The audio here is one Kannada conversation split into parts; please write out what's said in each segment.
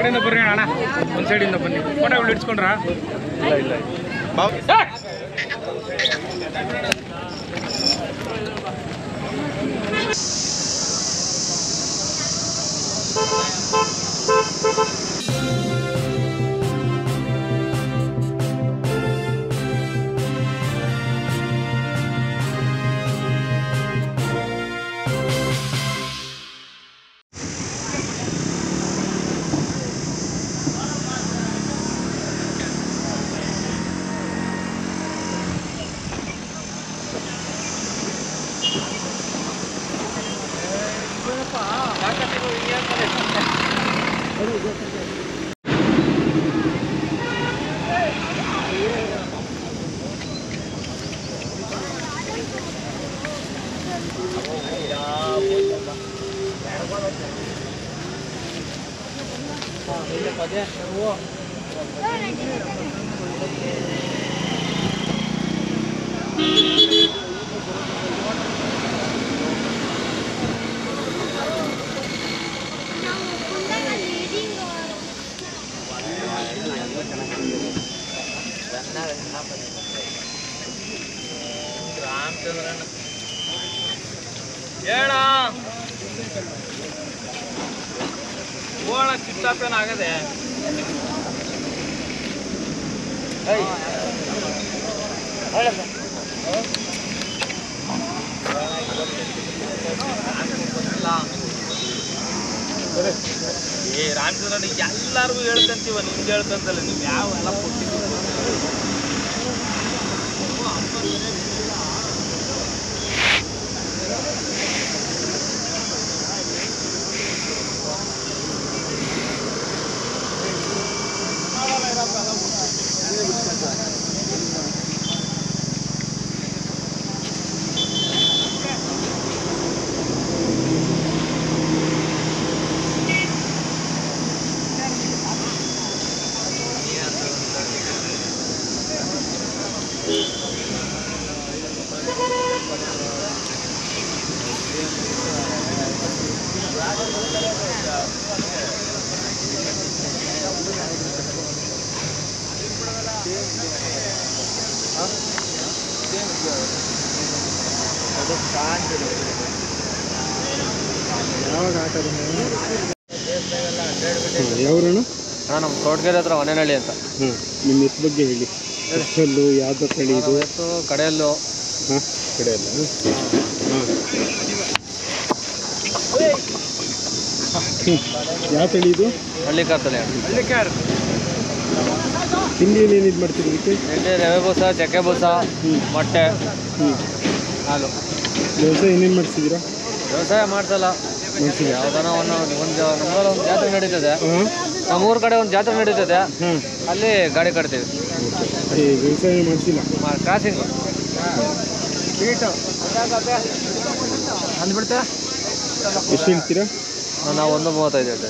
ಕಡೆಯಿಂದ ಬರ್ರಿ ಅಣ್ಣ ಒಂದು ಸೈಡಿಂದ ಬನ್ನಿ ಫೋಟೋಗಳು ಇಡ್ಸ್ಕೊಂಡ್ರಾ ಇಲ್ಲ ಇಲ್ಲ ಹೇಳ ಓಣ ಕಿತ್ತಾಪೇನ ಆಗದೆ ಏ ರಾಮಚಂದ್ರ ಎಲ್ಲಾರ್ಗು ಹೇಳ್ತಂತೀವ ನಿಮ್ಗೆ ಹೇಳ್ತಂತಲ್ಲ ನೀವು ಯಾವ ಎಲ್ಲ ಕೊಟ್ಟಿದ್ದೀವಿ ಯಾವಾಗ ಆಟ ಯಾವ್ರಣ ಅಣ್ಣ ನಮ್ಮ ತೋಟಗೆರೆ ಹತ್ರ ಹೊನೆನಹಳ್ಳಿ ಅಂತ ಹಾಂ ನಿಮ್ಮ ಎತ್ತು ಬಗ್ಗೆ ಹೇಳಿ ಎಷ್ಟಲ್ಲು ಯಾವ್ದು ತಳಿ ಇದು ಎತ್ತು ಕಡೆಯಲ್ಲೂ ಹಾಂ ಕಡೆ ಅಲ್ಲ ಹಾಂ ಯಾವ ತಳಿ ಇದು ಹಳ್ಳಿ ಕಾರ್ತಲೆ ತಿಂಡಿ ಏನೇನು ಇದು ಮಾಡ್ತೀರಿ ಇದಕ್ಕೆ ಎಣ್ಣೆ ರವೆ ಬೂಸ ಚಕ್ಕೆ ಬೂಸ ಮೊಟ್ಟೆ ಹ್ಞೂ ಹಾಲು ವ್ಯವಸಾಯ ಏನೇನು ಮಾಡಿಸಿದ್ದೀರಾ ವ್ಯವಸಾಯ ಮಾಡ್ಸಲ್ಲ ಯಾವ್ದಾನ ಒಂದು ಒಂದು ನಮ್ಮೂರಲ್ಲಿ ಒಂದು ಜಾತ್ರೆ ನಡೀತದೆ ಹಾಂ ನಮ್ಮೂರ ಕಡೆ ಒಂದು ಜಾತ್ರೆ ನಡೀತದೆ ಹಾಂ ಅಲ್ಲಿ ಗಾಡಿ ಕಟ್ತೀವಿ ಏ ವ್ಯವಸಾಯ ಮಾಡಿಸಿಲ್ಲ ಕ್ರಾಸಿಂಗು ಅಂದ್ಬಿಡ್ತೆ ಎಷ್ಟು ಹೇಳ್ತೀರಾ ನಾವು ಒಂದು ಮೂವತ್ತೈದು ಹೇಳ್ತೇನೆ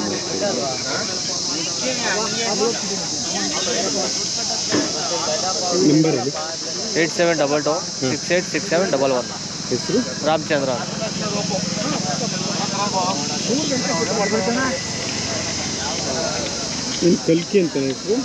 ನಂಬರ್ ಅದು eight seven double two six eight six seven double one ಹೆಸರು ರಾಮಚಂದ್ರ ಅಂತ. ಏನು ಕಲ್ಕಿ ಅಂತ ಹೆಸರು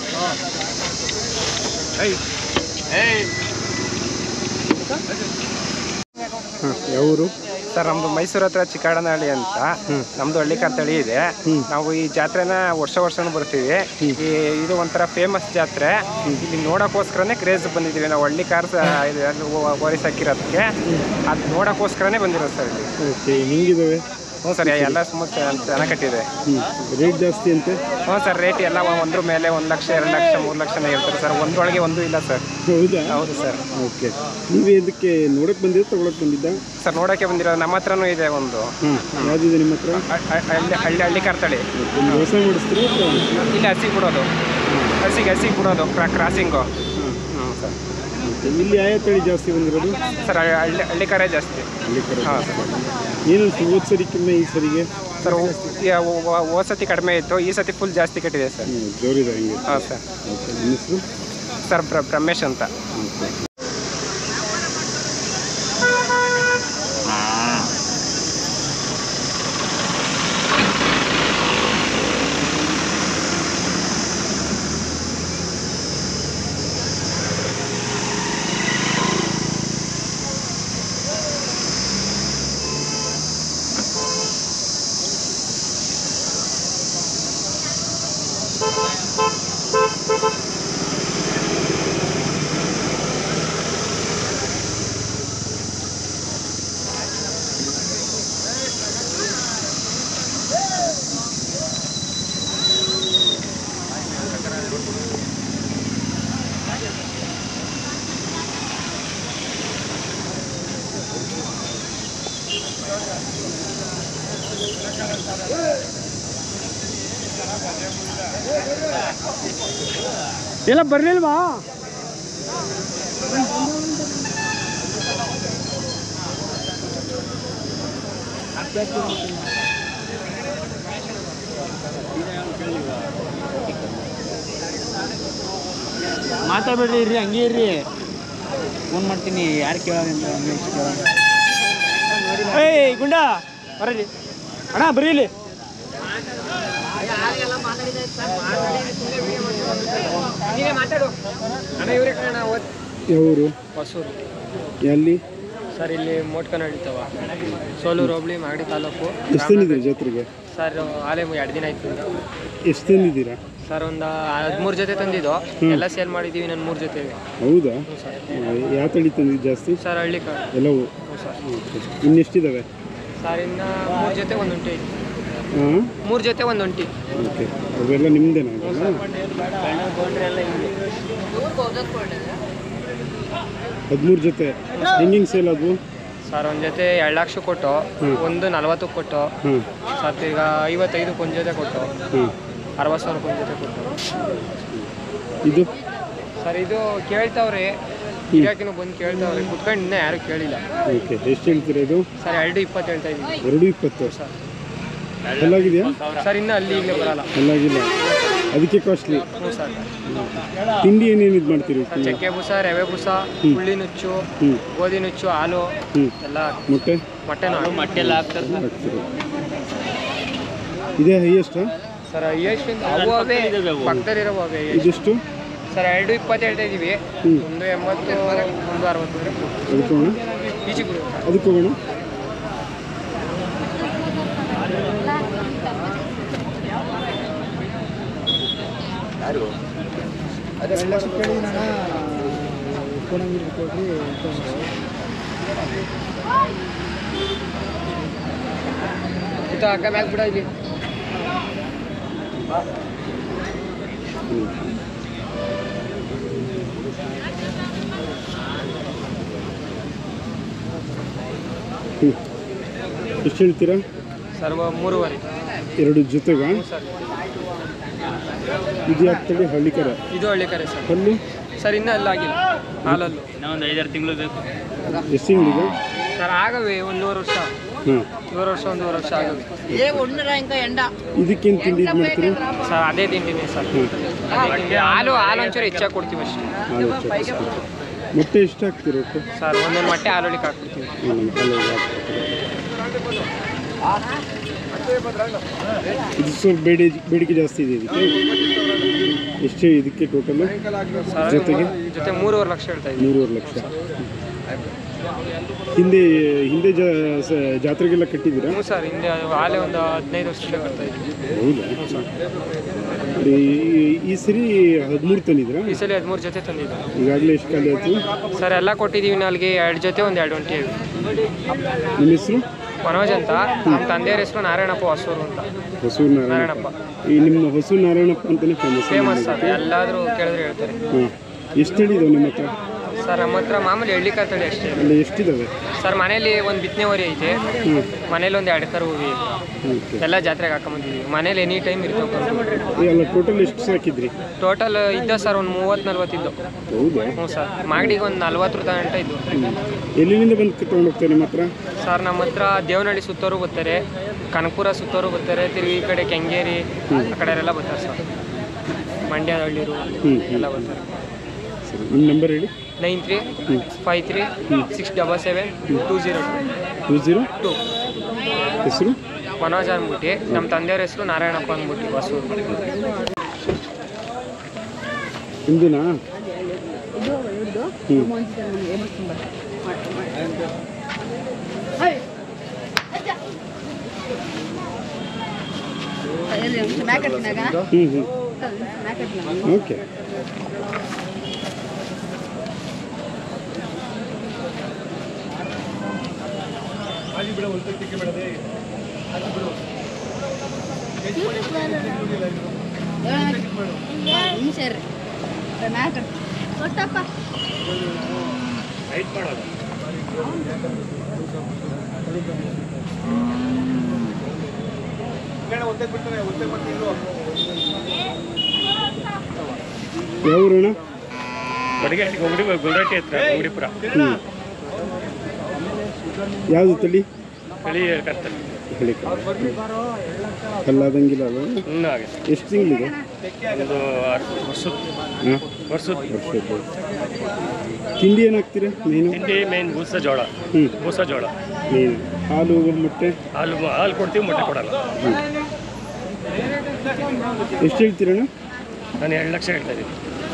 ಹಾಂ ಯಾವೂರು ಸರ್ ನಮ್ದು ಮೈಸೂರು ಹತ್ರ ಚಿಕ್ಕಾಡನಹಳ್ಳಿ ಅಂತ ನಮ್ದು ಹಳ್ಳಿಕಾರ್ ತಳಿ ಇದೆ ನಾವು ಈ ಜಾತ್ರೆನ ವರ್ಷ ವರ್ಷನೂ ಬರ್ತೀವಿ ಈ ಇದು ಒಂಥರ ಫೇಮಸ್ ಜಾತ್ರೆ ಇಲ್ಲಿ ನೋಡೋಕ್ಕೋಸ್ಕರನೇ ಕ್ರೇಜ್ ಬಂದಿದ್ದೀವಿ ನಾವು ಹಳ್ಳಿಕಾರ್ ಓರಿಸ್ ಹಾಕಿರೋದಕ್ಕೆ ಅದು ನೋಡೋಕ್ಕೋಸ್ಕರನೇ ಬಂದಿರೋದು ಸರ್ ಇಲ್ಲಿ ಓಕೆ ಹೆಂಗಿದಾವೆ ಹ್ಞೂ ಸರ್ ಎಲ್ಲ ಸುಮಾರು ಚೆನ್ನಾಗಿ ಕಟ್ಟಿದೆ ಹ್ಞೂ ರೇಟ್ ಜಾಸ್ತಿ ಅಂತೆ ಹ್ಞೂ ಸರ್ ರೇಟ್ ಎಲ್ಲ ಒಂದ್ರ ಮೇಲೆ ಒಂದು ಲಕ್ಷ ಎರಡು ಲಕ್ಷ ಮೂರು ಲಕ್ಷನೇ ಹೇಳ್ತಾರೆ ಸರ್ ಒಂದರೊಳಗೆ ಒಂದು ಇಲ್ಲ ಸರ್ ಹೌದಾ ಹೌದು ಸರ್ ಓಕೆ ನೀವೇ ಇದಕ್ಕೆ ನೋಡಕ್ಕೆ ಬಂದಿದ್ದ ತಗೊಳಕ್ಕೆ ಬಂದಿದ್ದ ಸರ್ ನೋಡೋಕ್ಕೆ ಬಂದಿರೋದು ನಮ್ಮ ಹತ್ರನೂ ಇದೆ ಒಂದು ಹಾಂ ಯಾವುದಿದೆ ನಿಮ್ಮ ಹತ್ರ ಹ- ಹ- ಹಳ್ಳಿ ಹಳ್ಳಿ ಹಳ್ಳಿಕಾರ್ ತಳಿ ಒಂದು ವ್ಯವಸಾಯ ಮಾಡಿಸ್ತೀರಾ ಅಥವಾ ಇಲ್ಲಿ ಹಸಿ ಬಿಡೋದು ಹಸಿಗೆ ಹಸಿ ಬಿಡೋದು ಕ್ರಾ ಕ್ರಾಸಿಂಗು ಹ್ಞೂ ಸರ್ ಓಕೆ ಇಲ್ಲಿ ಯಾವ ತಳಿ ಜಾಸ್ತಿ ಬಂದಿರೋದು ಸರ್ ಹಳ್ಳಿ ಹಳ್ಳಿಕಾರೇ ಜಾಸ್ತಿ ಹಳ್ಳಿ ಕಡೆ ಹಾಂ ಸರ್ ಏನು ಹೋದ ಸರಿಕ್ಕಿಂತ ಈ ಸರಿಗೆ ಸರ್ ಹೋದ ಸತಿ ಕಡಿಮೆ ಇತ್ತು ಈ ಸತಿ ಫುಲ್ ಜಾಸ್ತಿ ಕಟ್ಟಿದೆ ಸರ್ ಹ್ಞೂ ಜೋರಿದೆ ಹಂಗೆ ಹಾಂ ಸರ್ ಓಕೆ ನಿಮ್ಮ ಹೆಸರು ಸರ್ ಪ್ರ ಪ್ರಮೇಶ್ ಅಂತ ಓಕೆ ಎಲ್ಲ ಬರ್ಲಿಲ್ವಾ ಮಾತಾಡ್ಬೇಡ್ರಿ ಇರ್ರಿ ಹಂಗೆ ಇರ್ರಿ ಫೋನ್ ಮಾಡ್ತೀನಿ ಯಾರು ಕೇಳೋಣ ಏಯ್ ಗುಂಡ ಬರ್ರಿ ಅಣ್ಣ ಬರ್ರಿ ಇಲ್ಲಿ ಯಾವರು ಹೊಸೂರು ಎಲ್ಲಿ ಸರ್ ಇಲ್ಲಿ ಮೋಟ್ಕ ನಡೀತಾವ ಸೋಲೂರು ಹೋಬಳಿ ಮಾಗಡಿ ತಾಲೂಕು ಎಷ್ಟು ತಂದಿದ್ದೀರಿ ಜಾತ್ರೆಗೆ ಸರ್ ಆಲೆ ಎರಡು ದಿನ ಆಯ್ತು ಎಷ್ಟು ತಂದಿದ್ದೀರಾ ಸರ್ ಒಂದು ಹದಿಮೂರು ಜೊತೆ ತಂದಿದ್ದು ಎಲ್ಲ ಸೇಲ್ ಮಾಡಿದ್ದೀವಿ ನನ್ನ ಮೂರು ಜೊತೆ ಇದೆ ಹೌದಾ ಹ್ಞೂ ಸರ್ ಯಾವ ತಳಿ ತಂದಿದ್ದು ಜಾಸ್ತಿ ಸರ್ ಹಳ್ಳಿ ಕಾಳು ಎಲ್ಲವೂ ಹ್ಞೂ ಸರ್ ಇನ್ನೆಷ್ಟಿದ್ದಾವೆ ಸರ್ ಇನ್ನು ಮೂರು ಜೊತೆ ಒಂದು ಒಂಟಿ ಐತಿ ಹಾಂ ಮೂರು ಜೊತೆ ಒಂದು ಒಂಟಿ ಓಕೆ ಅವೆಲ್ಲ ನಿಮ್ಮದೇನಾ ಹದಿಮೂರು ಜೊತೆ ಹೆಂಗೆ ಸೇಲ್ ಅದು ಸರ್ ಒಂದು ಜೊತೆ ಎರಡು ಲಕ್ಷ ಕೊಟ್ಟು ಒಂದು ನಲ್ವತ್ತಕ್ಕೆ ಕೊಟ್ಟು ಹಾಂ ಸರ್ ಈಗ ಐವತ್ತೈದಕ್ಕೆ ಒಂದು ಜೊತೆ ಕೊಟ್ಟು ಹಾಂ ಅರವತ್ತು ಸಾವಿರಕ್ಕೆ ಒಂದು ಜೊತೆ ಕೊಟ್ಟು ಇದು ಸರ್ ಇದು ಕೇಳ್ತಾವ್ರಿ ಗಿರಾಕಿನೂ ಬಂದು ಕೇಳ್ತಾವ್ರಿ ಕುತ್ಕೊಂಡು ಇನ್ನೂ ಯಾರು ಕೇಳಿಲ್ಲ ಓಕೆ ಎಷ್ಟು ಹೇಳ್ತೀರಾ ಇದು ಸರ್ ಎರಡು ಇಪ್ಪತ್ತು ಹೇಳ್ತಾ ಇದ್ದೀವಿ ಎರಡು ಇಪ್ಪತ್ತು ಸರ್ ಅಲ್ಲಾಗಿದೆಯಾ ಸರ್ ಇನ್ನೂ ಅಲ್ಲಿ ಈಗಲೇ ಬರಲ್ಲ ಅಲ್ಲಾಗಿಲ್ಲ ಅದಕ್ಕೆ ಕಾಸ್ಟ್ಲಿ ಹ್ಞೂ ಸರ್ ತಿಂಡಿ ಏನೇನು ಇದು ಮಾಡ್ತೀರಿ ಚಕ್ಕೆ ಬೂಸ ರವೆ ಬೂಸ ಹುಳ್ಳಿ ನುಚ್ಚು ಹ್ಞೂ ಗೋಧಿ ನುಚ್ಚು ಹಾಲು ಹ್ಞೂ ಎಲ್ಲ ಮೊಟ್ಟೆ ಮೊಟ್ಟೆನೂ ಮೊಟ್ಟೆ ಎಲ್ಲ ಹಾಕ್ತಾರೆ ಸರ್ ಹಾಕ್ತೀರಿ ಇದೇ ಹೈಯೆಸ್ಟಾ ಸರ್ ಎಷ್ಟು ಅವು ಅವೇ ಪಕ್ಕದಲ್ಲಿರೋ ಅವೇ ಇದೆಷ್ಟು ಸರ್ ಎರಡು ಇಪ್ಪತ್ತು ಹೇಳ್ತಾ ಇದ್ದೀವಿ ಹ್ಞೂ ಒಂದು ಎಂಬತ್ತು ಒಂದು ಅರವತ್ತು ಅದಕ್ಕೆ ಹೋಗೋಣ ಈಚೆ ಕೊಡಿ ಅದಕ್ಕೆ ಹೋಗೋಣ ಇದು ಅಕ್ಕ ಮ್ಯಾಗ ಬಿಡ ಇಲ್ಲಿ ಹ್ಞೂ ಎಷ್ಟು ಹೇಳ್ತೀರಾ ಸರ್ ಮೂರುವರೆ ಎರಡು ಜೊತೆಗ ಹ್ಞೂ ಸರ್ ಇದು ಆಗ್ತದೆ ಹಳ್ಳಿಕರ ಇದು ಹಳ್ಳಿ ಕರೆ ಸರ್ ಹಲ್ಲು ಸರ್ ಇನ್ನೂ ಅಲ್ಲಾಗಿಲ್ಲ ಹಾಲಲ್ಲೂ ಒಂದು ಐದಾರು ತಿಂಗಳು ಬೇಕು ಎಷ್ಟು ತಿಂಗಳಿಗೆ ಸರ್ ಆಗವೆ ಒಂದೂವರೆ ವರ್ಷ ಹಾಂ ಮೂರು ವರ್ಷ ಒಂದೂವರೆ ವರ್ಷ ಆಗವೆ ಇದಕ್ಕೇನು ತಿಂಡಿ ಇದು ಮಾಡ್ತೀರಿ ಸರ್ ಅದೇ ತಿಂಡಿನೇ ಸರ್ ಅದೇ ತಿಂಡಿ ಹಾಲು ಹಾಲು ಒಂಚೂರು ಹೆಚ್ಚಾಗಿ ಕೊಡ್ತೀವಿ ಅಷ್ಟೇ ಹಾಲು ಹೆಚ್ಚು. ಮೊಟ್ಟೆ ಎಷ್ಟು ಹಾಕ್ತೀರಿ ಒಟ್ಟು ಸರ್ ಒಂದೊಂದು ಮೊಟ್ಟೆ ಹಾಲೊಳಿಗೆ ಹಾಕ್ಬಿಡ್ತೀವಿ ಹ್ಮ್, ಹಾಲು ಹಾಕ್ತೀರಿ. ಇದು ಸ್ವಲ್ಪ ಬೇಡಿ ಬೇಡಿಕೆ ಜಾಸ್ತಿ ಇದೆ ಇದಕ್ಕೆ ಎಷ್ಟು ಇದಕ್ಕೆ ಟೋಟಲ್ ಸರ್ ಜೊತೆಗೆ ಜೊತೆ ಮೂರುವರೆ ಲಕ್ಷ ಹೇಳ್ತಾ ಇದ್ದೀವಿ ಮೂರುವರೆ ಲಕ್ಷ ಹಿಂದೆ ಹಿಂದೆ ಜಾ ಸ- ಜಾತ್ರೆಗೆಲ್ಲ ಕಟ್ಟಿದ್ದೀರಾ ಹ್ಞೂ ಸರ್ ಹಿಂದೆ ಹಾಲೆ ಒಂದು ಹದಿನೈದು ವರ್ಷದಿಂದ ಬರ್ತಾ ಇದ್ವಿ ಹೌದಾ ಈ ಈ ಸರಿ ಹದಿಮೂರು ತಂದಿದ್ದೀರಾ ಈ ಸಲ ಹದಿಮೂರು ಜೊತೆ ತಂದಿದ್ದು ಈಗಾಗಲೇ ಎಷ್ಟು ಖಾಲಿ ಆಯ್ತು ಸರ್ ಎಲ್ಲ ಕೊಟ್ಟಿದ್ದೀವಿ ನಾಲ್ಗೆ ಎರಡು ಜೊತೆ ಒಂದು ಎರಡು ಒಂಟಿ ಇವೆ ನಿಮ್ಮ ಹೆಸರು ಮನೋಜ್ ಅಂತ ನಮ್ಮ ತಂದೆಯವ್ರ ಹೆಸರು ನಾರಾಯಣಪ್ಪ ಹೊಸೂರು ಅಂತ ಹೊಸೂರು ನಾರಾಯಣ ನಾರಾಯಣಪ್ಪ ಈ ನಿಮ್ಮ ಹೊಸೂರು ನಾರಾಯಣಪ್ಪ ಅಂತಲೇ ಫೇಮಸ್ ಫೇಮಸ್ ಸರ್ ಎಲ್ಲಾದರೂ ಕೇಳಿದ್ರೆ ಹೇಳ್ತಾರೆ ಹಾಂ ಎಷ್ಟು ತಳಿದಾವೆ ನಿಮ್ಮ ಹತ್ರ ಸರ್ ನಮ್ಮ ಹತ್ರ ಮಾಮೂಲಿ ಹಳ್ಳಿ ತಳಿ ಅಷ್ಟೇ ಅಲ್ಲಿ ಎಷ್ಟಿದ್ದಾವೆ ಸರ್ ಮನೇಲಿ ಒಂದು ಬಿತ್ತನೆ ಹೊರಿ ಐತೆ ಹ್ಞೂ ಮನೇಲಿ ಒಂದು ಎರಡು ಕರು ಹೂವಿ ಓಕೆ ಎಲ್ಲ ಜಾತ್ರೆಗೆ ಹಾಕೊಂಬಂದಿದ್ದೀವಿ ಮನೇಲಿ ಎನಿ ಟೈಮ್ ಇರ್ತಾವೆ ಅಲ್ಲ ಟೋಟಲ್ ಎಷ್ಟು ಸಾಕಿದ್ರಿ ಟೋಟಲ್ ಇದ್ದ ಸರ್ ಒಂದು ಮೂವತ್ತು ನಲ್ವತ್ತಿದ್ದು ಹೌದಾ ಹ್ಞೂ ಸರ್ ಮಾಗಡಿಗೆ ಒಂದು ನಲ್ವತ್ತು ರೂಪಾಯಿ ಗಂಟೆ ಇದ್ದು ಎಲ್ಲಿಂದ ಬಂದು ತೊಗೊಂಡು ಹೋಗ್ತಾರೆ ನಿಮ್ಮ ಹತ್ರ ಸರ್ ನಮ್ಮ ಹತ್ರ ದೇವನಹಳ್ಳಿ ಸುತ್ತೋರು ಬರ್ತಾರೆ ಕನಕಪುರ ಸುತ್ತೋರು ಬರ್ತಾರೆ ತಿರುಗಿ ಈ ಕಡೆ ಕೆಂಗೇರಿ ಆ ಕಡೆ ಎಲ್ಲ ಬರ್ತಾರೆ ಸರ್ ಮಂಡ್ಯ ಹಳ್ಳಿರು ಹ್ಞೂ ಎಲ್ಲ ಬರ್ತಾರೆ ಸರಿ ನಿಮ್ಮ ನಂಬರ್ ಹೇಳಿ nine three five three six double seven two zero two zero two ಹೆಸರು ಮನೋಜ್ ಅಂದ್ಬಿಟ್ಟು ನಮ್ಮ ತಂದೆಯವ್ರ ಹೆಸರು ನಾರಾಯಣಪ್ಪ ಅಂದ್ಬಿಟ್ಟು ಹೊಸೂರು ನಿಮ್ದೇನಾ ಹ್ಞೂ ಹ್ಞೂ ಹ್ಞೂ ಓಕೆ ಸರಿ ಕೊಟ್ಟಪ್ಪ ಒಂದೇ ಬಿಡ್ತಾನೆ ಒಂದೇ ಮತ್ತೆ ಯಾವ ಊರಣ್ಣ ಬಡಿಗಟ್ಟಿ ಗುಂಗಡಿ ಗುಂಡ್ರಟ್ಟಿ ಹತ್ರ ಗುಂಗಡಿಪುರ ಹ್ಞೂ ಯಾವುದು ತಳಿ ತಳಿ ಕರ್ತದೆ ಹೇಳಿ ಕಲ್ಲಾದಂಗಿಲ್ಲ ಅಲ್ಲ ಇನ್ನೂ ಆಗಿದೆ ಎಷ್ಟು ತಿಂಗಳಿದೆ ಒಂದು ಆರು ವರ್ಷದ ಹಾಂ ವರ್ಷದ ವರ್ಷದ್ದು ತಿಂಡಿ ಏನು ಹಾಕ್ತೀರಾ ಮೀನು ತಿಂಡಿ ಮೇನ್ ಬೂಸ ಜೋಳ ಹ್ಞೂ ಬೂಸ ಜೋಳ ಮೀನು ಹಾಲು ಮೊಟ್ಟೆ ಹಾಲು ಹಾಲು ಕೊಡ್ತೀವಿ ಮೊಟ್ಟೆ ಕೊಡಲ್ಲ ಎಷ್ಟು ಹೇಳ್ತೀರಣ್ಣ ನಾನು ಎರಡು ಲಕ್ಷ ಹೇಳ್ತಾ ಇದ್ದೀನಿ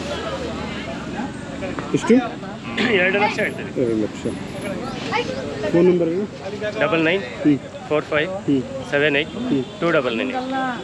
ಎಷ್ಟು ಎರಡು ಲಕ್ಷ ಹೇಳ್ತಾ ಇದ್ದೀನಿ ಎರಡು lakh phone number double nine ಹ್ಞೂ ಫೋರ್ ಫೈವ್ ಹ್ಞೂ seven eight two double nine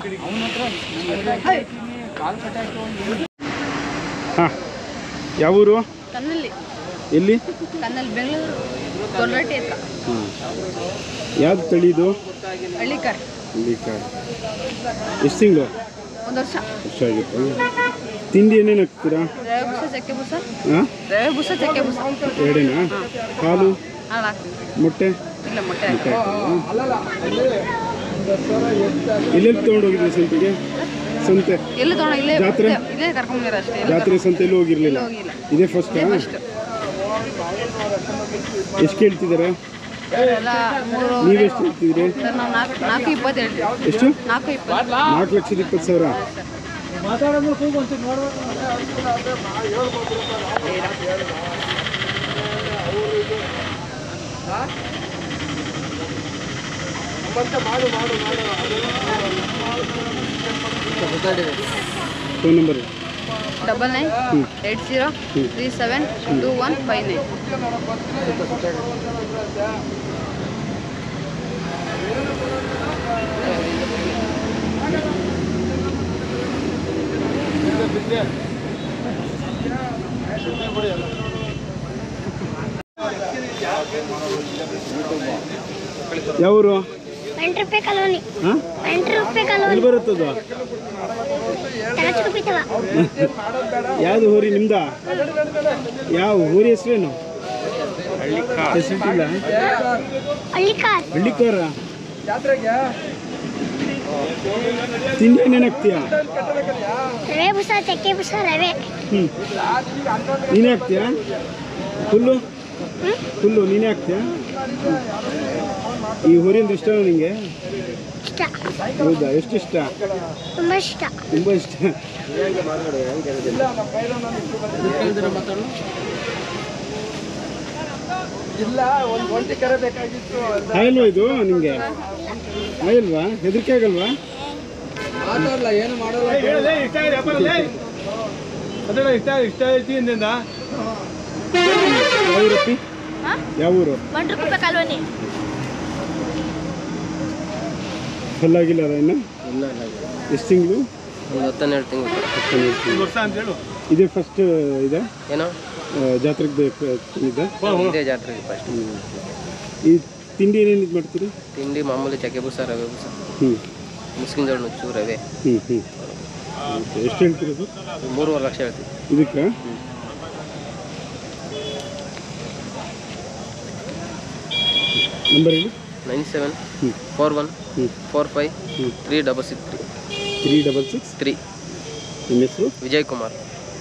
ಹಾಂ ಯಾವ ಊರು ಕನ್ನಲ್ಲಿ ಎಲ್ಲಿ ಕನ್ನಲ್ಲಿ ಬೆಂಗಳೂರು ದೊಡ್ಡರಟ್ಟಿ ಹತ್ರ ಹಾಂ ಯಾವ್ದು ತಳಿ ಇದು ಹಳ್ಳಿಕಾರ್ ಇಲ್ಲಿ ಕಾರ್ ಎಷ್ಟು ತಿಂಗಳು ಒಂದು ವರ್ಷ ವರ್ಷ ಆಗಿತ್ತು ತಿಂಡಿ ಏನೇನು ಹಾಕ್ತೀರಾ ರವೆ ಬುಸ ಚಕ್ಕೆ ಬುಸ ಹಾಂ ರವೆ ಬುಸ ಚಕ್ಕೆ ಬುಸ ಎರಡೇನಾ ಹಾಲು ಹಾಲು ಹಾಕ್ತೀವಿ ಮೊಟ್ಟೆ ಇಲ್ಲ ಮೊಟ್ಟೆ ಮೊಟ್ಟೆ ಹಾಕ್ತೀವಿ. ಹಾಕ್ತೀರಾ? ಎಲ್ಲೆಲ್ಲಿ ತೊಗೊಂಡೋಗಿದ್ರಿ ಸಂತೆಗೆ ಸಂತೆ ಎಲ್ಲಿ ತೊಗೊಂಡು ಇಲ್ಲೇ ಜಾತ್ರೆ? ಇಲ್ಲೇ- ಇಲ್ಲೇ ಕರ್ಕೊಂಬಂದಿರ ಅಷ್ಟೇ ಎಲ್ಲಿ ಜಾತ್ರೆ ಸಂತೆಲ್ಲೂ ಹೋಗಿರ್ಲಿಲ್ಲ ಎಲ್ಲೂ ಹೋಗಿಲ್ಲ. ಇದೇ ಫಸ್ಟಾ ಫಸ್ಟ್ ಎಷ್ಟು ಕೇಳ್ತಿದ್ದಾರೆ ಎಲ್ಲ ಮೂರು ನೀವೆಷ್ಟು ಹೇಳ್ತಿದ್ರಿ ಸರ್ ನಾವು ನಾಲ್ಕು ನಾಲ್ಕು ಇಪ್ಪತ್ತು ಹೇಳ್ತೀವಿ ಎಷ್ಟು ನಾಲ್ಕು ಇಪ್ಪತ್ತು ನಾಲ್ಕು ಲಕ್ಷದ ಇಪ್ಪತ್ತು ಸಾವಿರ phone number double nine eight zero three seven two one five nine ಯಾವ ಊರು ಎಂಟು ರೂಪಾಯಿ ಕಾಲೋನಿ ಹಾಂ ಎಂಟು ರೂಪಾಯಿ ಕಾಲೋನಿ ಎಲ್ಲಿ ಬರುತ್ತದು ತಗಚು ಬಿತ್ತವ ಯಾವುದು ಹೋರಿ ನಿಮ್ದ ಯಾವ ಹೋರಿ ಹೆಸರೇನು ಹೆಸರಿಟ್ಟಿಲ್ಲ ಹಳ್ಳಿಕಾರ್ ಹಳ್ಳಿಕಾರ ತಿಂಡಿ ಏನೇನು ಹಾಕ್ತೀಯಾ ರವೆ ಬುಸ ಚಕ್ಕೆ ಬುಸ ರವೆ ಹ್ಞೂ ನೀನೇ ಹಾಕ್ತೀಯಾ ಹುಲ್ಲು ಹುಲ್ಲು ನೀನೇ ಹಾಕ್ತೀಯಾ ಈ ಹೋರಿ ಅಂದ್ರೆ ಇಷ್ಟ ನಿಂಗೆ ಇಷ್ಟ ಹೌದಾ ಎಷ್ಟು ಇಷ್ಟ ತುಂಬ ಇಷ್ಟ ತುಂಬ ಇಷ್ಟ ಆಯಲ್ವಾ ಇದು ನಿಂಗೆ ಆಯಲ್ವಾ ಹೆದರಿಕೆ ಆಗಲ್ವಾ ಯಾವ ಊರಪ್ಪಿ ಯಾವ ಊರು ಒಂದು ರೂಪಾಯಿ ಕಾಲೋನಿ ಫುಲ್ಲಾಗಿಲ್ಲ ಅದ ಇನ್ನು ಎಷ್ಟು ತಿಂಗಳು ಒಂದು ಹತ್ತನ್ನೆರಡು ತಿಂಗಳು ಇದೇ ಫಸ್ಟ್ ಇದೆ ಏನೋ ಆ, ಜಾತ್ರೆಗೆ ಇದೆ ಇದೇ ಜಾತ್ರೆಗೆ ಫಸ್ಟ್ ಈ ತಿಂಡಿ ಏನೇನು ಇದು ಮಾಡ್ತೀರಿ ತಿಂಡಿ ಮಾಮೂಲಿ ಚಕ್ಕೆ ಬೂಸ ರವೆ ಬೂಸ ಹ್ಞೂ ಮುಸ್ಕಿನ ಜೋಳ ನುಚ್ಚು ರವೆ ಹ್ಞೂ ಹ್ಞೂ ಓಕೆ ಎಷ್ಟು ಹೇಳ್ತೀರಾ ಸರ್ ಮೂರುವರೆ ಲಕ್ಷ ಹೇಳ್ತೀವಿ ಇದಕ್ಕೆ ನಂಬರ್ ಹೇಳಿ ನೈನ್ ಸೆವೆನ್ ಹ್ಞೂ ಫೋರ್ ಒನ್ ಹ್ಞೂ ಫೋರ್ ಫೈವ್ ಹ್ಞೂ three double six three three double six three ನಿಮ್ಮ ಹೆಸರು ವಿಜಯ್ ಕುಮಾರ್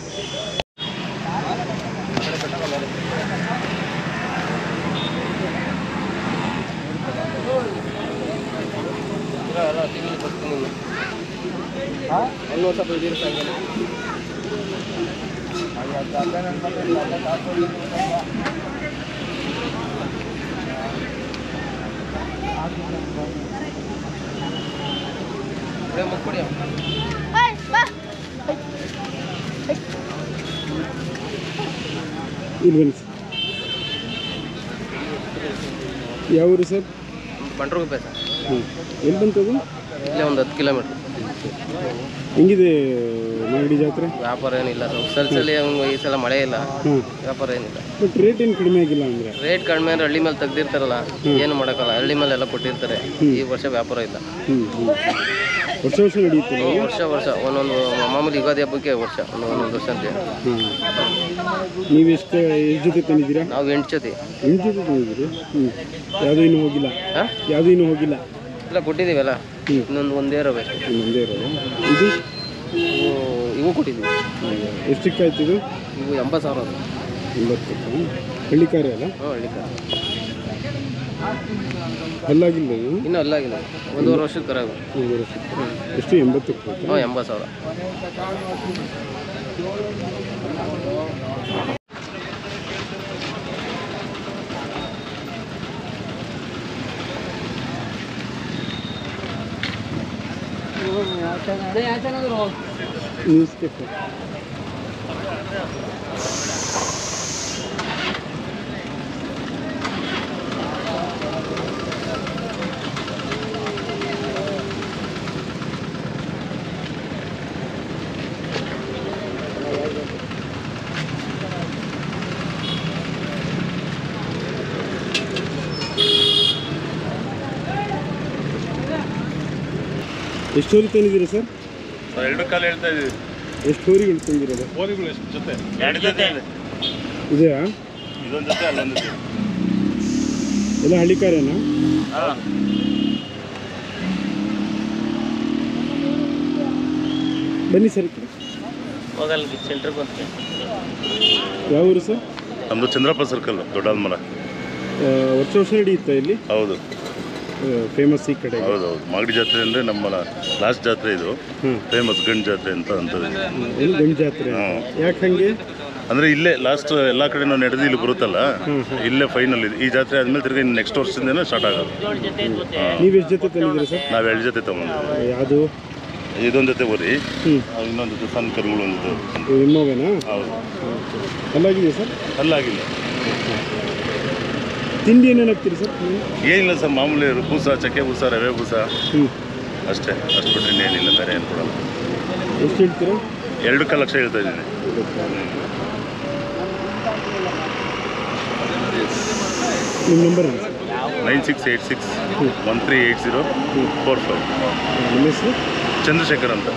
ಇಲ್ಲಿ ಬನ್ನಿ ಸರ್ ಯಾವ ಊರು ಸರ್ ಬಂಡ್ರು ಸರ್ ಹ್ಞೂ ಎಲ್ಲಿ ಬಂತದು ಇಲ್ಲೇ ಒಂದು ಹತ್ತು ಕಿಲೋಮೀಟ್ರ್ ಹೆಂಗಿದೆ ಮಾಗಡಿ ಜಾತ್ರೆ ವ್ಯಾಪಾರ ಏನಿಲ್ಲ ಸ್ವಲ್ಪ ಸಲ ಈ ಸಲ ಮಳೆ ಇಲ್ಲ ಹಾಂ ವ್ಯಾಪಾರ ಏನಿಲ್ಲ ಬಟ್ ರೇಟ್ ಏನು ಕಡಿಮೆ ಆಗಿಲ್ಲ ಅಂದರೆ ರೇಟ್ ಕಡಿಮೆ ಅಂದ್ರೆ ಹಳ್ಳಿ ಮೇಲೆ ತೆಗ್ದಿರ್ತಾರಲ್ಲ ಏನು ಮಾಡೋಕ್ಕಲ್ಲ ಹಳ್ಳಿ ಮೇಲೆ ಎಲ್ಲ ಕೊಟ್ಟಿರ್ತಾರೆ ಈ ವರ್ಷ ವ್ಯಾಪಾರ ಇಲ್ಲ ಹ್ಞೂ ಹ್ಞೂ ವರ್ಷ ವರ್ಷ ನಡೆಯುತ್ತೆ ಈ ವರ್ಷ ವರ್ಷ ಒಂದೊಂದು ಮಾಮೂಲಿ ಯುಗಾದಿ ಹಬ್ಬಕ್ಕೆ ವರ್ಷ ಒಂದು ಒಂದೊಂದು ವರ್ಷ ಅಂತ ಹಾಂ ನೀವು ಎಷ್ಟು ಎಷ್ಟು ಜೊತೆ ತಂದಿದ್ದೀರಾ ನಾವು ಎಂಟು ಜೊತೆ ಎಂಟು ಜೊತೆ ತಂದಿದ್ದೀರಿ ಹ್ಞೂ ಯಾವುದೂ ಇನ್ನೂ ಹೋಗಿಲ್ಲ ಹಾಂ ಯಾವುದೂ ಇನ್ನೂ ಹೋಗಿಲ್ಲ ಎಲ್ಲ ಕೊಟ್ಟಿದ್ದೀವಲ್ಲ ಹ್ಞೂ ಇನ್ನೊಂದು ಒಂದೇ ಇರಬೇಕು ಒಂದೇ ಇರೋದು ಇದು ಇವು ಇವು ಮಗು ಕೊಟ್ಟಿದ್ದೀವಿ ಎಷ್ಟಕ್ಕೆ ಆಯ್ತು ಇದು ಇವು ಎಂಬತ್ತು ಸಾವಿರ ಅದು ಎಂಬತ್ತು ಹಳ್ಳಿಕಾರ ಅಲ್ಲ ಹಾಂ ಹಳ್ಳಿ ಕರ ಅಲ್ಲಾಗಿಲ್ಲ ಇದು ಇನ್ನೂ ಅಲ್ಲಾಗಿಲ್ಲ ಒಂದೂವರೆ ವರ್ಷದ ಕರ ಇವು. ಮೂರು ವರ್ಷಕ್ಕೆ ಎಷ್ಟು ಎಂಬತ್ತಕ್ಕೆ ಆಯ್ತಾ ಹಾಂ ಎಂಬತ್ತು ಸಾವಿರ ನ್ಯೂಸ್ ಪೇಪರ್ ಎಷ್ಟು ಹೋರಿ ತಂದಿದ್ದೀರಾ ಸರ್ ಎರಡು ಕಾಲು ಹೇಳ್ತಾ ಇದ್ದೀವಿ ಎಷ್ಟು ಹೋರಿಗಳು ತಂದಿರೋದು ಓರಿಗಳು ಎಷ್ಟು ಜೊತೆ ಎರಡು ಜೊತೆ ಇದೆ ಇದೆಯಾ ಇದೊಂದು ಜೊತೆ ಅಲ್ಲೊಂದು ಜೊತೆ ಎಲ್ಲ ಹಳ್ಳಿಕಾರೇನಾ ಬನ್ನಿ ಸರ್ ಈ ಕಡೆ. ಹೋಗಲ್ಲ ಸೆಂಟ್ರಿಗೆ ಬಂತು ಯಾವ ಊರು ಸರ್ ನಮ್ಮದು ಚಂದ್ರಪ್ಪ ಸರ್ಕಲ್ ದೊಡ್ಡಲ್ಮರ ಆ, ವರ್ಷ ವರ್ಷ ನಡೆಯುತ್ತಾ ಇಲ್ಲಿ ಹೌದು ಫೇಮಸ್ ಈ ಕಡೆ ಹೌದು ಹೌದು ಮಾಗಡಿ ಜಾತ್ರೆ ಅಂದರೆ ನಮ್ಮ ಲಾಸ್ಟ್ ಜಾತ್ರೆ ಇದು ಹ್ಮ್. ಫೇಮಸ್ ಗಂಡು ಜಾತ್ರೆ ಅಂತ ಅಂತದ್ದು ಎಲ್ಲಿ ಗಂಡು ಜಾತ್ರೆ ಹ್ಮ್. ಯಾಕೆ ಹಂಗೆ ಅಂದರೆ ಇಲ್ಲೇ ಲಾಸ್ಟ್ ಎಲ್ಲ ಕಡೆನೂ ನಡೆದು ಇಲ್ಲಿ ಬರುತ್ತಲ್ಲ ಇಲ್ಲೇ ಫೈನಲ್ ಇದೆ ಈ ಜಾತ್ರೆ ಆದಮೇಲೆ ತಿರ್ಗಿ ನೆಕ್ಸ್ಟ್ ವರ್ಷದಿಂದನೇ ಸ್ಟಾರ್ಟ್ ಆಗೋದು ನೀವು ಎಷ್ಟು ಜೊತೆ ತಂದಿದ್ದೀರಾ ಸರ್ ನಾವು ಎರಡು ಜೊತೆ ತೊಗೊಂಡಿದ್ದೀವಿ ಯಾವುದು ಇದೊಂದು ಜೊತೆ ಬರೀ ಹ್ಞೂ ಇನ್ನೊಂದು ಜೊತೆ ಸಣ್ಣ ಕರುಗಳು ಒಂದು ಜೊತೆ ನಿಮ್ಮವೇನಾ ಹೌದು ಅಲ್ಲಾಗಿದೆ ಸರ್ ಅಲ್ಲಾಗಿಲ್ಲ ತಿಂಡಿ ಏನೇನು ಹಾಕ್ತೀರಿ ಸರ್ ನೀವು ಏನಿಲ್ಲ ಸರ್ ಮಾಮೂಲಿ ಬೂಸ ಚಕ್ಕೆ ಬೂಸ ರವೆ ಬೂಸ ಹ್ಞೂ ಅಷ್ಟೇ ಅಷ್ಟು ಬಿಟ್ಟರೆ ಇನ್ನೇನಿಲ್ಲ ಬೇರೆ ಏನು ಕೊಡಲ್ಲ ಎಷ್ಟು ಹೇಳ್ತೀರಾ ಎರಡು ಕಾಲು ಲಕ್ಷ ಹೇಳ್ತಾ ಇದ್ದೀನಿ ನಿಮ್ಮ ನಂಬರ್ ಏನು sir nine six eight six one three eight zero four five ನಿಮ್ಮ ಹೆಸರು ಚಂದ್ರಶೇಖರ್ ಅಂತ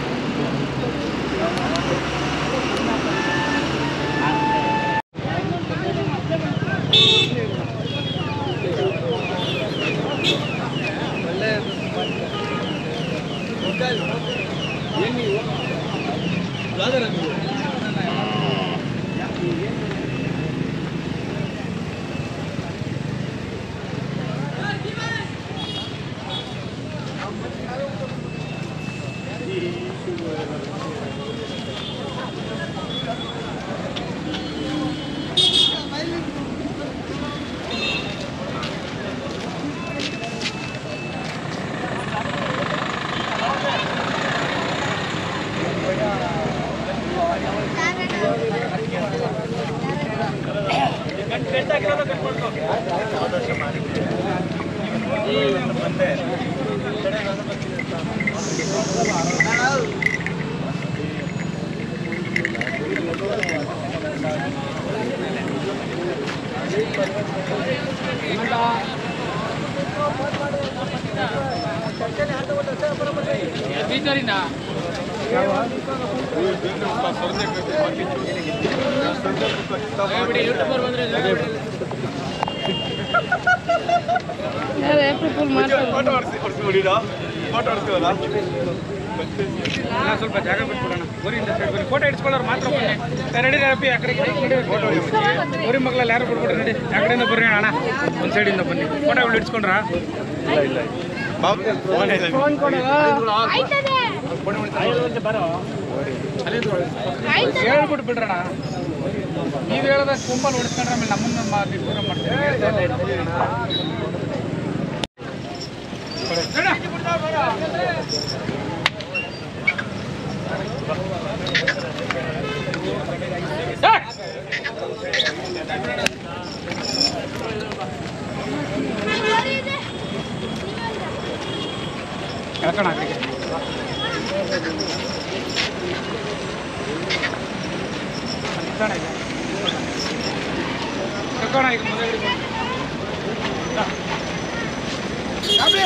ಸ್ವಲ್ಪ ಜಾಗ ಬಿಟ್ಬಿಡೋಣ ಊರಿಂದ ಸೈಡ್ ಬನ್ನಿ ಫೋಟೋ ಇಡ್ಸ್ಕೊಳ್ಳೋರು ಮಾತ್ರ ಬನ್ನಿ ನಡಿ ರಪ್ಪಿ ಆ ಕಡೆ ಫೋಟೋ ಊರಿ ಮಗ್ಳಲ್ಲಿ ಯಾರು ಬಿಡ್ಬಿಡ್ರಿ ನಡಿ ಆ ಕಡೆಯಿಂದ ಬರ್ರಿ ಅಣ್ಣ ಒಂದು ಸೈಡಿಂದ ಬನ್ನಿ ಫೋಟೋಗಳು ಇಡ್ಸ್ಕೊಂಡ್ರಾ ಹೇಳ್ಬಿಟ್ಟು ಬಿಡ್ರಣ ನೀವು ಹೇಳದ ಕುಂಬಲ್ ಹೊಡಿಸ್ಕೊಂಡ್ರೆ ಆಮೇಲೆ ನಮ್ಮನ್ನ ಮಾ- ದೂರ ಮಾಡ್ತೀವಿ ಕಳ್ಕಣ ಆ ಕಡೆಗೆ. ನಿಂತ್ಕೊಳ್ಳ ಈಗ. ಕಳ್ಕಣ ಈಗ ಮುಂದೆಗಡೆ ಬನ್ನಿ. ಬಾ. ಗಾಬರಿ.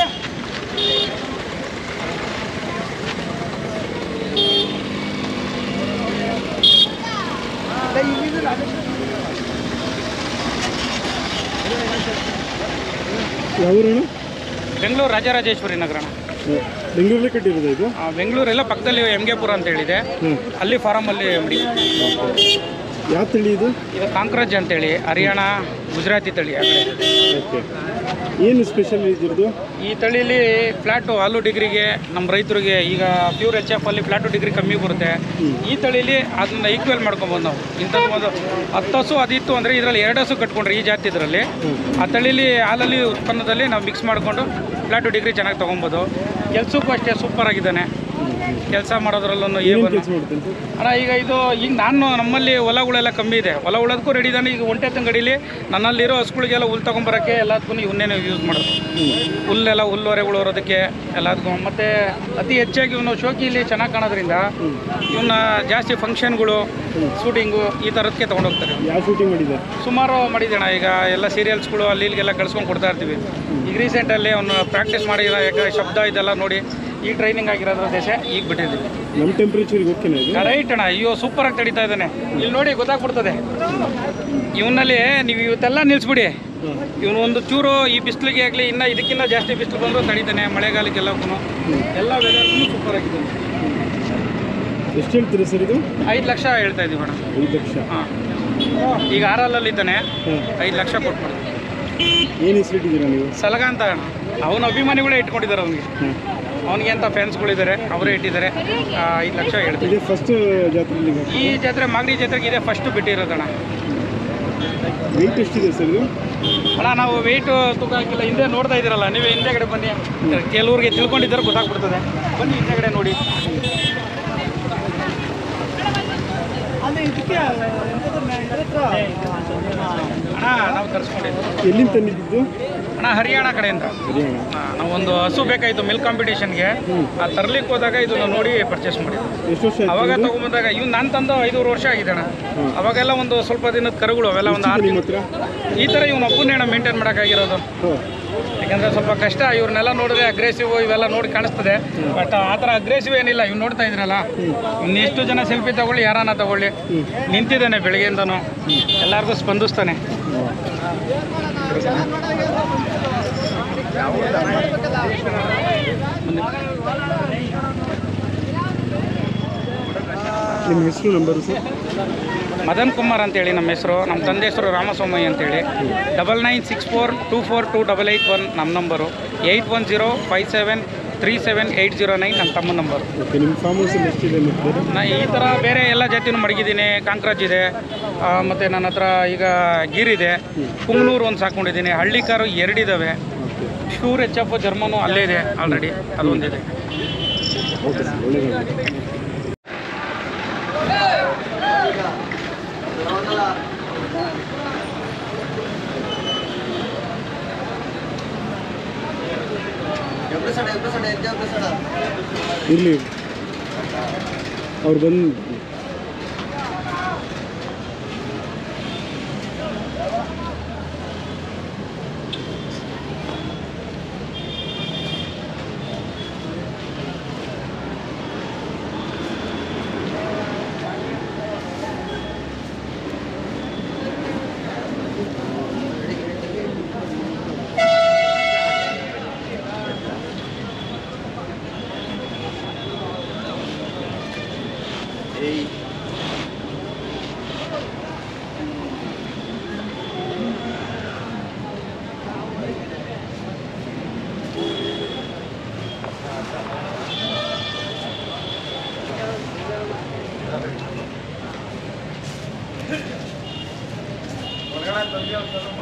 ಯಾವ ಊರಣ್ಣ ಬೆಂಗಳೂರು ರಾಜರಾಜೇಶ್ವರಿ ನಗರ ಹ್ಮ್. ಬೆಂಗಳೂರಲ್ಲಿ ಕಟ್ಟಿರೋದು ಇದು ಆ, ಬೆಂಗಳೂರೆಲ್ಲ ಪಕ್ಕದಲ್ಲಿ ಎಮ್ ಕೆ ಪುರ ಅಂತ ಹೇಳಿದೆ ಅಲ್ಲಿ ಫಾರಮಲ್ಲಿ ಮಡಿ ಯಾವ ತಳಿ ಇದು ಇದು ಕಾಂಕ್ರಜ್ ಅಂತೇಳಿ ಹರಿಯಾಣ ಗುಜರಾತಿ ತಳಿ ಆ ಕಡೆ. ಓಕೆ ಏನು ಸ್ಪೆಷಲ್ ಇದ್ರದ್ದು ಈ ತಳಿಲಿ ಫ್ಲ್ಯಾಟು ಹಾಲು ಡಿಗ್ರಿಗೆ ನಮ್ಮ ರೈತರಿಗೆ ಈಗ ಪ್ಯೂರ್ ಎಚ್ ಎಫ್ ಅಲ್ಲಿ ಫ್ಲ್ಯಾಟು ಡಿಗ್ರಿ ಕಮ್ಮಿ ಬರುತ್ತೆ ಈ ತಳಿಲಿ ಅದನ್ನ ಈಕ್ವಲ್ ಮಾಡ್ಕೊಬೋದು ನಾವು ಇಂಥದ್ದು ಒಂದು ಹತ್ತು ಹಸು ಅದಿತ್ತು ಅಂದರೆ ಇದರಲ್ಲಿ ಎರಡು ಹಸು ಕಟ್ಕೊಂಡ್ರೆ ಈ ಜಾತಿ ಇದರಲ್ಲಿ ಆ ತಳಿಲಿ ಹಾಲಲ್ಲಿ ಉತ್ಪನ್ನದಲ್ಲಿ ನಾವು ಮಿಕ್ಸ್ ಮಾಡಿಕೊಂಡು ಫ್ಲ್ಯಾಟು ಡಿಗ್ರಿ ಚೆನ್ನಾಗಿ ತೊಗೊಬೋದು ಕೆಲಸಕ್ಕೂ ಅಷ್ಟೇ ಸೂಪರ್ ಆಗಿದ್ದಾನೆ ಕೆಲಸ ಮಾಡೋದ್ರಲ್ಲೂ ಏ ಏನು ಬನ್ನು ಕೆಲಸ ಮಾಡುತ್ತೆ ಅಂತ ಅಣ್ಣ ಈಗ ಇದು ಈಗ ನಾನು ನಮ್ಮಲ್ಲಿ ಹೊಲಗಳೆಲ್ಲ ಕಮ್ಮಿ ಇದೆ ಹೊಲ ಉಳೋದಕ್ಕೂ ರೆಡಿ ಇದ್ದಾನೆ ಈಗ ಒಂಟೆ ತಂಗಡಿಲಿ ನನ್ನಲ್ಲಿರೋ ಹಸುಗಳಿಗೆಲ್ಲ ಹುಲ್ ತೊಗೊಂಬರೋಕ್ಕೆ ಎಲ್ಲದಕ್ಕೂ ಇವನ್ನೇ ಯೂಸ್ ಮಾಡೋದು ಹುಲ್ಲೆಲ್ಲ ಹುಲ್ಲುವರೆಗಳು ಹೊರೋದಕ್ಕೆ ಎಲ್ಲದಕ್ಕೂ ಮತ್ತು ಅತಿ ಹೆಚ್ಚಾಗಿ ಇವನು ಶೋಕಿಲಿ ಚೆನ್ನಾಗಿ ಕಾಣೋದ್ರಿಂದ ಇವನ್ನ ಜಾಸ್ತಿ ಫಂಕ್ಷನ್ಗಳು ಶೂಟಿಂಗು ಈ ಥರದಕ್ಕೆ ತೊಗೊಂಡೋಗ್ತಾರೆ ಯಾವ ಶೂಟಿಂಗ್ ಮಾಡಿದ್ದಾರೆ ಸುಮಾರು ಮಾಡಿದ್ದಣ್ಣ ಈಗ ಎಲ್ಲ ಸೀರಿಯಲ್ಸ್ಗಳು ಅಲ್ಲಿ ಇಲ್ಲಿಗೆಲ್ಲ ಕಳ್ಸ್ಕೊಂಡು ಕೊಡ್ತಾ ಇರ್ತೀವಿ ಈಗ ರೀಸೆಂಟಲ್ಲಿ ಅವನು ಪ್ರಾಕ್ಟೀಸ್ ಮಾಡಿರೋ ಯಾಕೆ ಶಬ್ದ ಇದೆಲ್ಲ ನೋಡಿ ಈಗ ಟ್ರೈನಿಂಗ್ ಆಗಿರೋದ್ರ ದೇಶ ಈಗ ಬಿಟ್ಟಿದ್ದೀವಿ ನಮ್ಮ ಟೆಂಪ್ರೇಚರ್ಗೆ ಓಕೆನಾ ಇದು ರೈಟ್ ಅಣ್ಣ ಅಯ್ಯೋ ಸೂಪರ್ ಆಗಿ ತಡೀತಾ ಇದ್ದಾನೆ ಇಲ್ಲಿ ನೋಡಿ ಗೊತ್ತಾಗ್ಬಿಡ್ತದೆ ಇವನಲ್ಲಿ ನೀವು ಇವತ್ತೆಲ್ಲ ನಿಲ್ಲಿಸ್ಬಿಡಿ ಇವನು ಒಂದು ಚೂರು ಈ ಬಿಸಿಲಿಗೆ ಆಗಲಿ ಇನ್ನು ಇದಕ್ಕಿಂತ ಜಾಸ್ತಿ ಬಿಸಿಲು ಬಂದರೂ ತಡೀತಾನೆ ಮಳೆಗಾಲಕ್ಕೆಲ್ಲಕ್ಕೂ ಎಲ್ಲ ವೆದರ್ಗೂ ಸೂಪರ್ ಆಗಿದ್ದಾನೆ ಎಷ್ಟು ಹೇಳ್ತೀರಾ ಸರ್ ಇದು ಐದು ಲಕ್ಷ ಹೇಳ್ತಾ ಇದ್ದೀವಿ ಅಣ್ಣ ಐದು ಲಕ್ಷ ಹಾಂ ಈಗ ಆರಲ್ಲಲ್ಲಿ ಇದ್ದಾನೆ ಹಾಂ ಐದು ಲಕ್ಷ ಕೊಟ್ಬಿಡ್ತೀವಿ ಏನು ಹೆಸರಿಟ್ಟಿದ್ದೀರಾ ನೀವು ಸಲಗ ಅಂತ ಅಣ್ಣ ಅವನ ಅಭಿಮಾನಿಗಳೇ ಇಟ್ಕೊಂಡಿದ್ದಾರೆ ಅವನಿಗೆ ಹಾಂ ಅವನಿಗೆ ಅಂತ ಫ್ಯಾನ್ಸ್ಗಳಿದ್ದಾರೆ ಅವರೇ ಇಟ್ಟಿದ್ದಾರೆ ಆ, ಐದು ಲಕ್ಷ ಹೇಳ್ತೀವಿ ಇದೇ ಫಸ್ಟ್ ಜಾತ್ರೆಯಲ್ಲಿ ಈ ಜಾತ್ರೆ ಮಾಗಡಿ ಜಾತ್ರೆಗೆ ಇದೆ ಫಸ್ಟ್ ಬಿಟ್ಟಿರೋದಣ್ಣ ವೆಯ್ಟ್ ಎಷ್ಟಿದೆ ಸರ್ ಇದು ಅಣ್ಣ ನಾವು ವೆಯ್ಟು ತೂಕ ಹಾಕಿಲ್ಲ ಹಿಂದೆ ನೋಡ್ತಾ ಇದ್ದೀರಲ್ಲ ನೀವೇ ಹಿಂದೆ ಕಡೆ ಬನ್ನಿ ಕೆಲವ್ರಿಗೆ ತಿಳ್ಕೊಂಡಿದ್ದಾರೆ ಗೊತ್ತಾಗ್ಬಿಡ್ತದೆ ಬನ್ನಿ ಹಿಂದೆ ಕಡೆ ನೋಡಿ ಅಣ್ಣ ನಾವು ತರಿಸ್ಕೊಂಡಿದ್ದು ಎಲ್ಲಿಂದ ತಂದಿದ್ದು ಅಣ್ಣ ಹರಿಯಾಣ ಕಡೆಯಿಂದ ಹರಿಯಾಣ ಆ, ನಾವು ಒಂದು ಹಸು ಬೇಕಾಯಿತು ಮಿಲ್ಕ್ ಕಾಂಪಿಟೇಷನ್ಗೆ ಆ ತರ್ಲಿಕ್ಕೆ ಹೋದಾಗ ಇದನ್ನ ನೋಡಿ ಪರ್ಚೇಸ್ ಮಾಡಿದ್ದು ಎಷ್ಟು ವರ್ಷ ಆಯ್ತು ಅವಾಗ ಇದು? ತಗೊಂಬಂದಾಗ ಇವ್ ನಾನು ತಂದು ಐದೂರು ವರ್ಷ ಆಗಿದೆ ಅಣ್ಣ ಅವಾಗೆಲ್ಲ ಒಂದು ಸ್ವಲ್ಪ ದಿನದ ಕರುಗಳು ಅವೆಲ್ಲ ಒಂದು ಆರು ನಿಮ್ಮ ಹತ್ರ ಈ ಥರ ಇವ್ನ ಒಬ್ಬನೇ ಅಣ್ಣ ಮೇಂಟೈನ್ ಮಾಡೋಕ್ಕಾಗಿರೋದು ಹಾಂ ಯಾಕಂದ್ರೆ ಸ್ವಲ್ಪ ಕಷ್ಟ ಇವ್ರನ್ನೆಲ್ಲ ನೋಡಿದ್ರೆ ಅಗ್ರೆಸಿವ್ ಇವೆಲ್ಲ ನೋಡಿ ಕಾಣಿಸ್ತದೆ ಬಟ್ ಆ ಥರ ಅಗ್ರೆಸಿವ್ ಏನಿಲ್ಲ ಇವ್ ನೋಡ್ತಾ ಇದ್ರಲ್ಲ ಇನ್ನು ಎಷ್ಟು ಜನ ಸೆಲ್ಫಿ ತಗೊಳ್ಳಿ ಯಾರನ್ನ ತಗೊಳ್ಳಿ ನಿಂತಿದ್ದಾನೆ ಬೆಳಗ್ಗೆಯಿಂದನು ಎಲ್ಲರಿಗೂ ಸ್ಪಂದಿಸ್ತಾನೆ ನಿಮ್ಮ ಹೆಸರು ನಂಬರು ಸರ್ ಮದನ್ ಕುಮಾರ್ ಅಂತೇಳಿ ನಮ್ಮ ಹೆಸರು ನಮ್ಮ ತಂದೆ ಹೆಸರು ರಾಮಸ್ವಾಮಯ್ಯ ಅಂತೇಳಿ double nine six four two four two double eight one ನಮ್ಮ number eight one zero five seven three seven eight zero nine ನಮ್ಮ ತಮ್ಮ ನಂಬರು ಓಕೆ ನಿಮ್ಮ ಫಾರ್ಮ್ ಹೌಸಲ್ಲಿ ಎಷ್ಟಿದೆ ಮತ್ತೆ ನಾ ಈ ಥರ ಬೇರೆ ಎಲ್ಲ ಜಾತಿನೂ ಮಡಗಿದ್ದೀನಿ ಕಾಂಕ್ರಾಜ್ ಇದೆ ಆ, ಮತ್ತು ನನ್ನ ಹತ್ರ ಈಗ ಗೀರ್ ಇದೆ ಪುಂಗ್ನೂರು ಒಂದು ಸಾಕೊಂಡಿದ್ದೀನಿ ಹಳ್ಳಿ ಕಾರು ಎರಡಿದ್ದಾವೆ ಶೂರ್ ಎಚ್ ಎಫ್ ಜರ್ಮನು ಅಲ್ಲೇ ಇದೆ ಆಲ್ರೆಡಿ ಅದೊಂದಿದೆ ಓಕೆ ಸರ್ ಒಳ್ಳೆಯದಾಗಲಿ ಇರಲಿ ಅವ್ರು ಬಂದು ಹೊರಗಡೆ ತಂದಿ